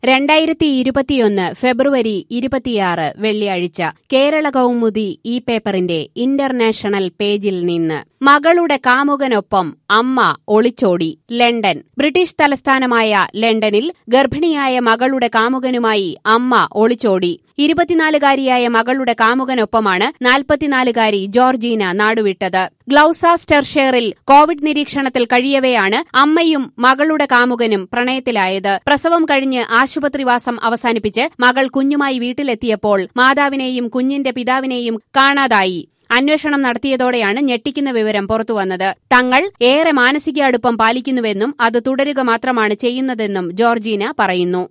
രണ്ടായിരത്തി ഇരുപത്തിയൊന്ന് ഫെബ്രുവരി ഇരുപത്തിയാറ് വെള്ളിയാഴ്ച കേരള കൗമുദി ഈ പേപ്പറിന്റെ ഇന്റർനാഷണൽ പേജിൽ നിന്ന് മകളുടെ കാമുകനൊപ്പം അമ്മ ഒളിച്ചോടി ലണ്ടൻ ബ്രിട്ടീഷ് തലസ്ഥാനമായ ലണ്ടനിൽ ഗർഭിണിയായ മകളുടെ കാമുകനുമായി അമ്മ ഒളിച്ചോടി ഇരുപത്തിനാലുകാരിയായ മകളുടെ കാമുകനൊപ്പമാണ് നാൽപ്പത്തിനാലുകാരി ജോർജീന നാടുവിട്ടത് ഗ്ലൌസാസ്റ്റർഷെയറിൽ കോവിഡ് നിരീക്ഷണത്തിൽ കഴിയവെയാണ് അമ്മയും മകളുടെ കാമുകനും പ്രണയത്തിലായത് പ്രസവം കഴിഞ്ഞ് ആശുപത്രിവാസം അവസാനിപ്പിച്ച് മകൾ കുഞ്ഞുമായി വീട്ടിലെത്തിയപ്പോൾ മാതാവിനെയും കുഞ്ഞിന്റെ പിതാവിനെയും കാണാതായി അന്വേഷണം നടത്തിയതോടെയാണ് ഞെട്ടിക്കുന്ന വിവരം പുറത്തുവന്നത് തങ്ങൾ ഏറെ മാനസിക അടുപ്പം പാലിക്കുന്നുവെന്നും അത് തുടരുക മാത്രമാണ് ചെയ്യുന്നതെന്നും ജോർജീന പറയുന്നു